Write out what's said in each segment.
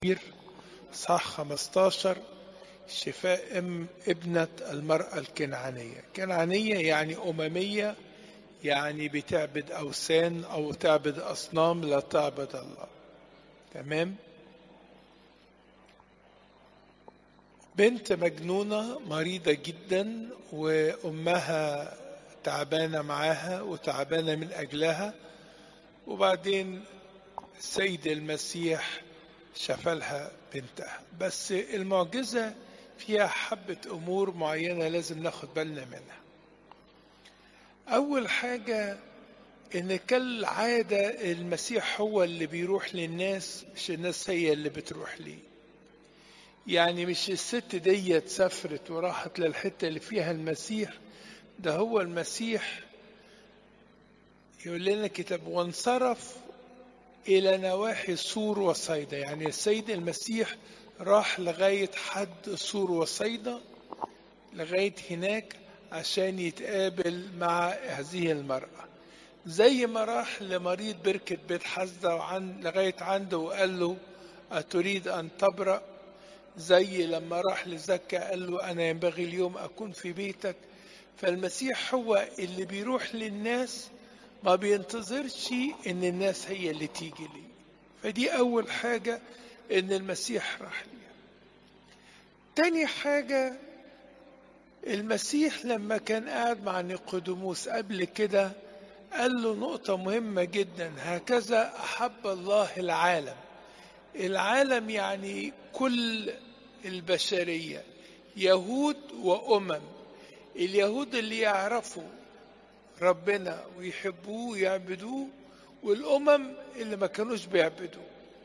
صح 15 شفاء ام ابنة المرأة الكنعانية كنعانية يعني أممية يعني بتعبد أوثان أو تعبد أصنام لا تعبد الله تمام بنت مجنونة مريضة جدا وأمها تعبانة معاها وتعبانة من أجلها وبعدين السيد المسيح شفلها بنتها بس المعجزة فيها حبة أمور معينة لازم ناخد بالنا منها أول حاجة إن كالعادة المسيح هو اللي بيروح للناس مش الناس هي اللي بتروح ليه يعني مش الست دي سافرت وراحت للحتة اللي فيها المسيح ده هو المسيح يقول لنا كتاب وانصرف إلى نواحي سور وصيدا يعني السيد المسيح راح لغاية حد سور وصيدا لغاية هناك عشان يتقابل مع هذه المرأة زي ما راح لمريض بركة بيت حزة وعن لغاية عنده وقال له أتريد أن تبرأ زي لما راح لزكا قال له أنا ينبغي اليوم أكون في بيتك فالمسيح هو اللي بيروح للناس ما بينتظرش ان الناس هي اللي تيجي ليه فدي اول حاجة ان المسيح راح ليها تاني حاجة المسيح لما كان قاعد مع نيقوديموس قبل كده قال له نقطة مهمة جدا هكذا أحب الله العالم العالم يعني كل البشرية يهود وأمم اليهود اللي يعرفوا ربنا ويحبوه ويعبدوه والأمم اللي ما كانوش بيعبدوه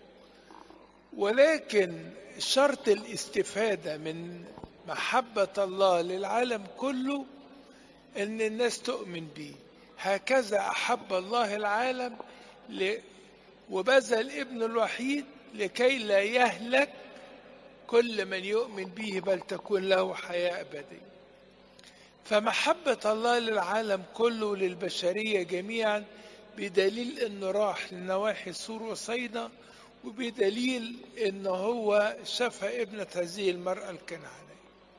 ولكن شرط الاستفادة من محبة الله للعالم كله إن الناس تؤمن به هكذا أحب الله العالم ل... وبذل ابن الوحيد لكي لا يهلك كل من يؤمن به بل تكون له حياة أبدية فمحبة الله للعالم كله وللبشرية جميعا بدليل انه راح لنواحي سور وصيدا وبدليل انه هو شفى ابنة هذه المرأة الكنعانية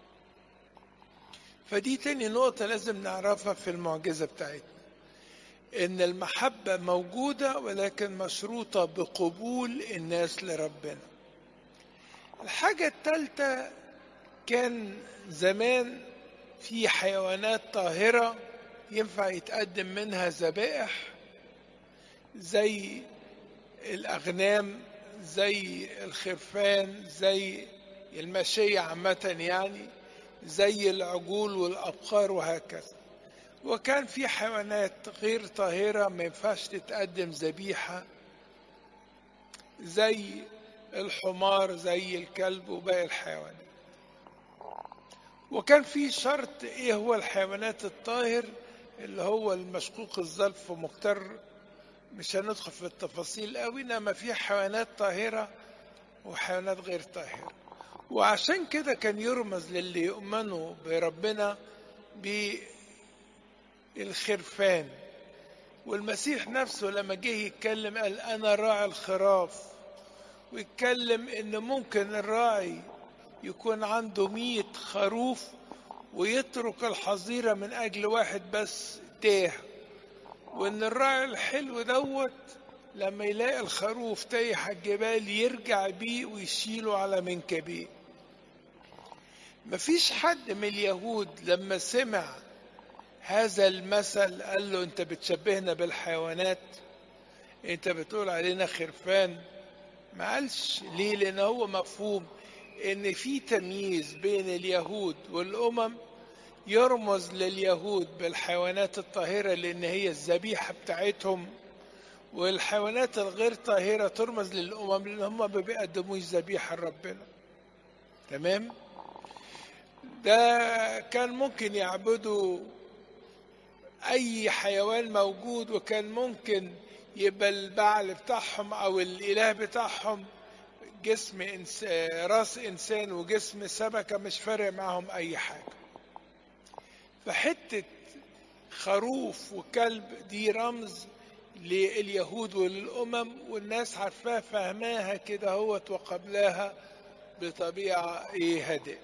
فدي تاني نقطة لازم نعرفها في المعجزة بتاعتنا ان المحبة موجودة ولكن مشروطة بقبول الناس لربنا الحاجة الثالثة كان زمان في حيوانات طاهرة ينفع يتقدم منها ذبائح زي الأغنام زي الخرفان زي المشية عامة يعني زي العجول والأبقار وهكذا وكان في حيوانات غير طاهرة ما ينفعش تتقدم ذبيحة زي الحمار زي الكلب وباقي الحيوانات وكان في شرط ايه هو الحيوانات الطاهر اللي هو المشقوق الظلف ومقتر مش هندخل في التفاصيل قوي انما في حيوانات طاهرة وحيوانات غير طاهرة وعشان كده كان يرمز للي يؤمنوا بربنا بالخرفان والمسيح نفسه لما جه يتكلم قال انا راعي الخراف ويتكلم ان ممكن الراعي يكون عنده مية خروف ويترك الحظيرة من أجل واحد بس تاه وإن الراعي الحلو دوت لما يلاقي الخروف تايه على الجبال يرجع بيه ويشيله على منكبيه مفيش حد من اليهود لما سمع هذا المثل قال له انت بتشبهنا بالحيوانات انت بتقول علينا خرفان ما قالش ليه لان هو مفهوم ان في تمييز بين اليهود والامم يرمز لليهود بالحيوانات الطاهره لان هي الذبيحه بتاعتهم والحيوانات الغير طاهره ترمز للامم لان هم ما بيقدموش ذبيحه لربنا تمام ده كان ممكن يعبدوا اي حيوان موجود وكان ممكن يبقى البعل بتاعهم او الاله بتاعهم جسم إنس... راس انسان وجسم سمكه مش فارق معاهم اي حاجه فحته خروف وكلب دي رمز لليهود وللأمم والناس عارفاها فهماها كده هوت وقبلها بطبيعة إيه هادئة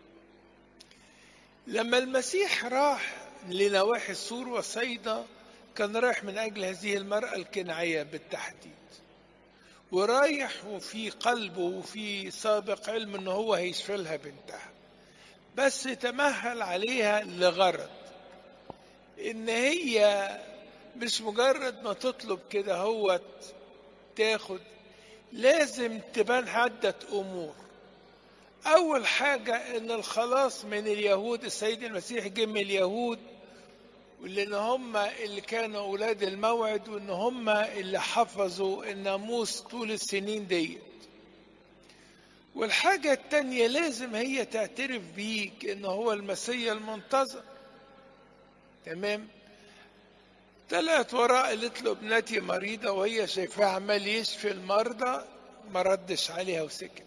لما المسيح راح لنواحي السور وصيدا كان رايح من أجل هذه المرأة الكنعية بالتحديد ورايح وفي قلبه وفي سابق علم ان هو هيشفي لها بنتها بس تمهل عليها لغرض ان هي مش مجرد ما تطلب كده هو تاخد لازم تبان عدة امور اول حاجة ان الخلاص من اليهود السيد المسيح جه من اليهود لان هم اللي كانوا اولاد الموعد وان هم اللي حفظوا الناموس طول السنين ديت والحاجة التانية لازم هي تعترف بيك ان هو المسيح المنتظر تمام طلعت وراء قالت له ابنتي مريضة وهي شايفاه عمال يشفي المرضى ما ردش عليها وسكت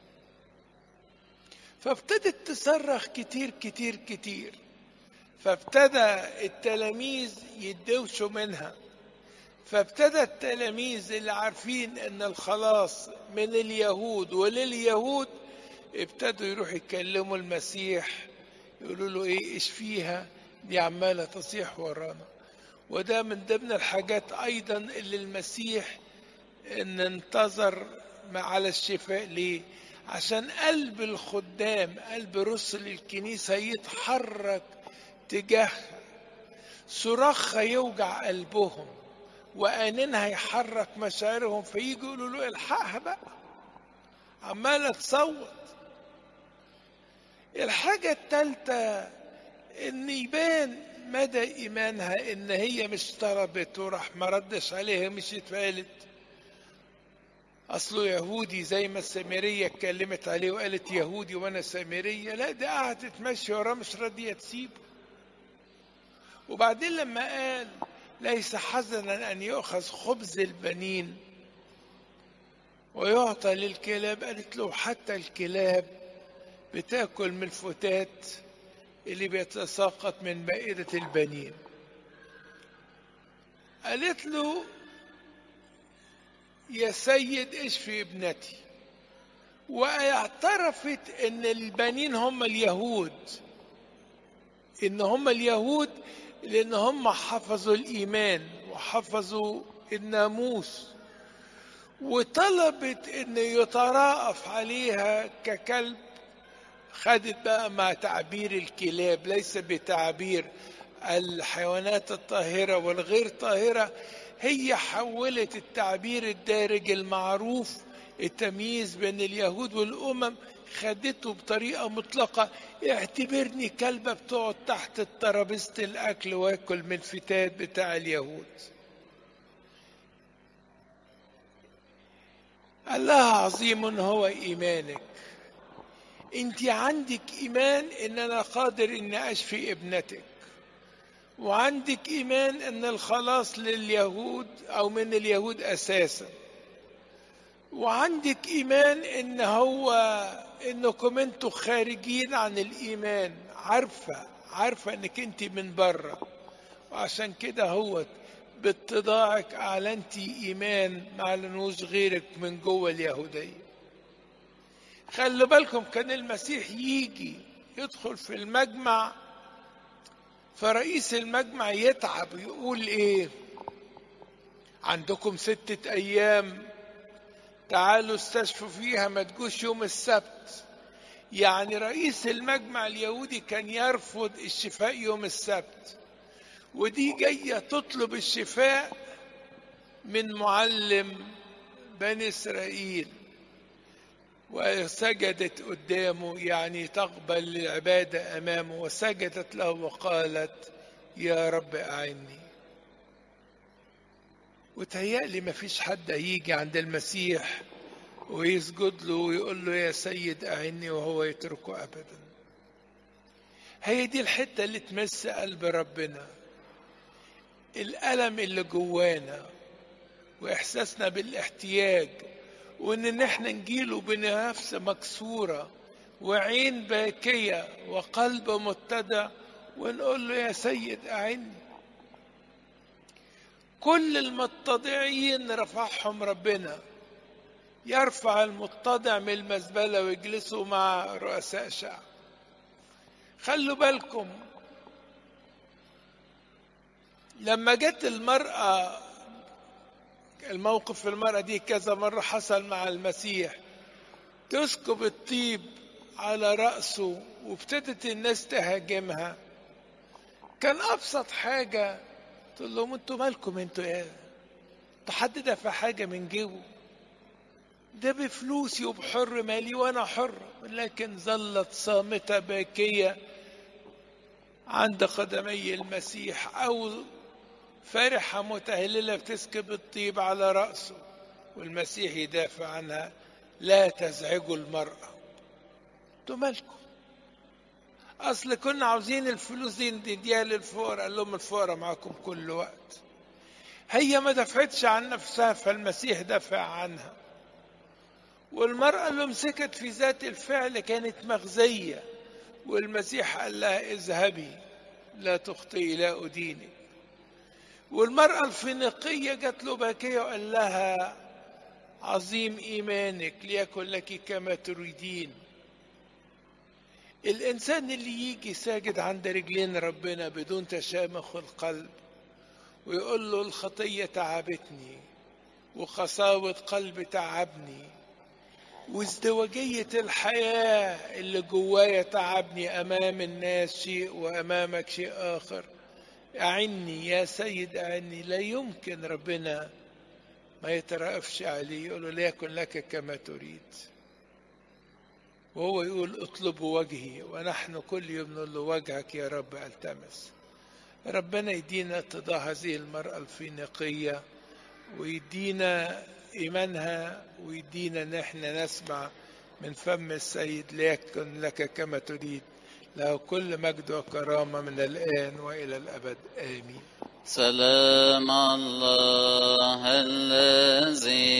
فابتدت تصرخ كتير كتير كتير فابتدى التلاميذ يدوشوا منها فابتدى التلاميذ اللي عارفين ان الخلاص من اليهود ولليهود ابتدوا يروحوا يكلموا المسيح يقولوا له ايه اشفيها دي عمالة تصيح ورانا وده من ضمن الحاجات ايضا اللي المسيح ان انتظر على الشفاء ليه عشان قلب الخدام قلب رسل الكنيسة يتحرك تجاهها صراخها يوجع قلبهم وآنينها يحرك مشاعرهم فيجوا يقولوا له الحقها بقى عمالة تصوت الحاجة التالتة إن يبان مدى إيمانها إن هي مش طلبت وراح ما ردش عليها مشيت فقالت أصله يهودي زي ما السامرية اتكلمت عليه وقالت يهودي وأنا سامرية لا ده قعدت تمشي وراه مش راضية تسيبه وبعدين لما قال ليس حزنا أن يؤخذ خبز البنين ويعطى للكلاب قالت له حتى الكلاب بتاكل من الفتات اللي بيتساقط من مائدة البنين قالت له يا سيد اشفي ابنتي واعترفت ان البنين هم اليهود ان هم اليهود لان هم حفظوا الايمان وحفظوا الناموس وطلبت ان يتراءف عليها ككلب خدت بقى مع تعبير الكلاب ليس بتعبير الحيوانات الطاهرة والغير طاهرة هي حولت التعبير الدارج المعروف التمييز بين اليهود والأمم خدته بطريقة مطلقة اعتبرني كلبة بتقعد تحت ترابيزة الأكل واكل من الفتات بتاع اليهود الله عظيم هو إيمانك انت عندك ايمان ان انا قادر ان اشفي ابنتك وعندك ايمان ان الخلاص لليهود او من اليهود اساسا وعندك ايمان ان هو انكم انتوا خارجين عن الايمان عارفه عارفه انك انت من بره وعشان كده هو باتضاعك اعلنتي ايمان ما اعلنوش غيرك من جوه اليهوديه خلوا بالكم كان المسيح يجي يدخل في المجمع فرئيس المجمع يتعب يقول ايه عندكم ستة ايام تعالوا استشفوا فيها ما تجوش يوم السبت يعني رئيس المجمع اليهودي كان يرفض الشفاء يوم السبت ودي جاية تطلب الشفاء من معلم بني إسرائيل وسجدت قدامه يعني تقبل العبادة أمامه وسجدت له وقالت يا رب أعني وتهيألي ما فيش حد هيجي عند المسيح ويسجد له ويقول له يا سيد أعني وهو يتركه أبدا هي دي الحتة اللي تمس قلب ربنا الألم اللي جوانا وإحساسنا بالاحتياج وإن احنا نجيله بنفس مكسورة وعين باكية وقلب متدع ونقول له يا سيد أعني كل المتضعين رفعهم ربنا يرفع المتضع من المزبلة ويجلسوا مع رؤساء شعب خلوا بالكم لما جت المرأة الموقف في المرأة دي كذا مرة حصل مع المسيح تسكب الطيب على رأسه وابتدت الناس تهاجمها كان أبسط حاجة تقول لهم انتوا مالكم انتوا ايه تحدد في حاجة من جيبه ده بفلوسي وبحر مالي وانا حر لكن ظلت صامتة باكية عند قدمي المسيح او فرحة متهللة بتسكب الطيب على رأسه والمسيح يدافع عنها لا تزعجوا المرأة انتوا مالكم اصل كنا عاوزين الفلوس دي نديها للفقراء قال لهم الفقراء معاكم كل وقت هي ما دفعتش عن نفسها فالمسيح دفع عنها والمرأة اللي مسكت في ذات الفعل كانت مغزية والمسيح قال لها اذهبي لا تخطئي لا أدينك والمرأة الفينيقية جات له باكية وقال لها عظيم إيمانك ليكن لك كما تريدين الإنسان اللي يجي ساجد عند رجلين ربنا بدون تشامخ القلب ويقول له الخطية تعبتني وقساوة قلبي تعبني وازدواجية الحياة اللي جوايا تعبني أمام الناس شيء وأمامك شيء آخر أعني يا سيد أعني لا يمكن ربنا ما يترأفش عليه يقول له ليكن لك كما تريد وهو يقول اطلبوا وجهي ونحن كل يوم نقول له وجهك يا رب التمس ربنا يدينا اتضاع هذه المرأة الفينيقية ويدينا إيمانها ويدينا ان احنا نسمع من فم السيد ليكن لك كما تريد له كل مجد وكرامة من الآن وإلى الأبد آمين سلام الله الذي